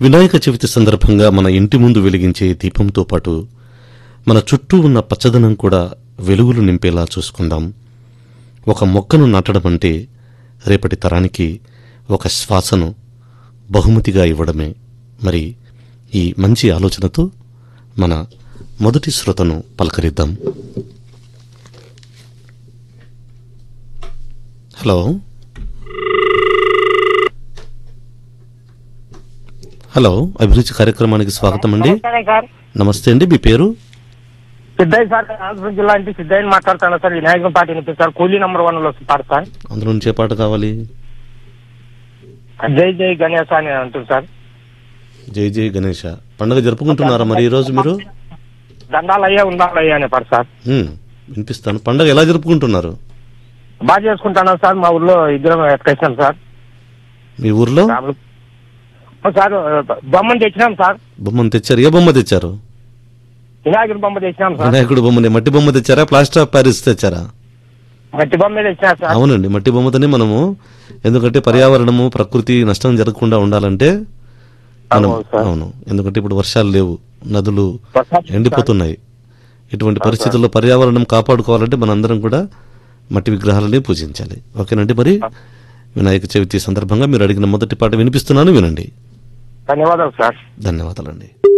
వినాయక చవితి సందర్భంగా మన ఇంటి ముందు వెలిగించే దీపంతో పాటు మన చుట్టూ ఉన్న పచ్చదనం కూడా వెలుగులు నింపేలా చూసుకుందాం ఒక మొక్కను నాటడం అంటే రేపటి తరానికి ఒక శ్వాసను బహుమతిగా ఇవ్వడమే మరి ఈ మంచి ఆలోచనతో మన మొదటి శ్రోతను పలకరిద్దాం హలో హలో అభిరుచి కార్యక్రమానికి స్వాగతం అండి నమస్కారం సార్ నమస్తే అండి మీ పేరు సిద్ధయ్య సార్ అనంతపురం జిల్లా నుంచి సిద్ధయ్యని మాట్లాడుతాను సార్ వినాయకం పార్టీ నుంచి సార్ కూలీ నంబర్ వన్ లో పాట సార్ అందులో నుంచి ఏ పాట కావాలి జై జై గణేశ అని అంటుంది సార్ జై జై గణేష పండగ జరుపుకుంటున్నారా మరి ఈ రోజు మీరు దండాలయ్యా ఉండాలయ్యా అనే పాట సార్ హ్మ్, వినిపిస్తాను పండగ ఎలా జరుపుకుంటున్నారు బాగా చేసుకుంటాను సార్ మా ఊర్లో ఇద్దరం ఎక్కేసినాం సార్ మీ ఊర్లో ఫ్యామిలీ ఓ సార్ బొమ్మను తెచ్చినాం సార్ బొమ్మను తెచ్చారు ఏ బొమ్మ తెచ్చారు వినాయకుడి బొమ్మ తెచ్చినాం సార్ వినాయకుడు బొమ్మని మట్టి బొమ్మ తెచ్చారా ప్లాస్టర్ ఆఫ్ ప్యారిస్ తెచ్చారా మట్టి బొమ్మ తెచ్చినా సార్ అవునండి మట్టి బొమ్మతోనే మనము ఎందుకంటే పర్యావరణము ప్రకృతి నష్టం జరగకుండా ఉండాలంటే మనం అవును సార్. అవును ఎందుకంటే ఇప్పుడు వర్షాలు లేవు నదులు వర్షాలు ఎండిపోతున్నాయి ఇటువంటి పరిస్థితుల్లో పర్యావరణం కాపాడుకోవాలంటే మనందరం కూడా మట్టి విగ్రహాలని పూజించాలి ఓకేనండి మరి వినాయక చవితి సందర్భంగా మీరు అడిగిన మొదటి పాట వినిపిస్తున్నాను వినండి ధన్యవాదాలు సార్ ధన్యవాదాలండి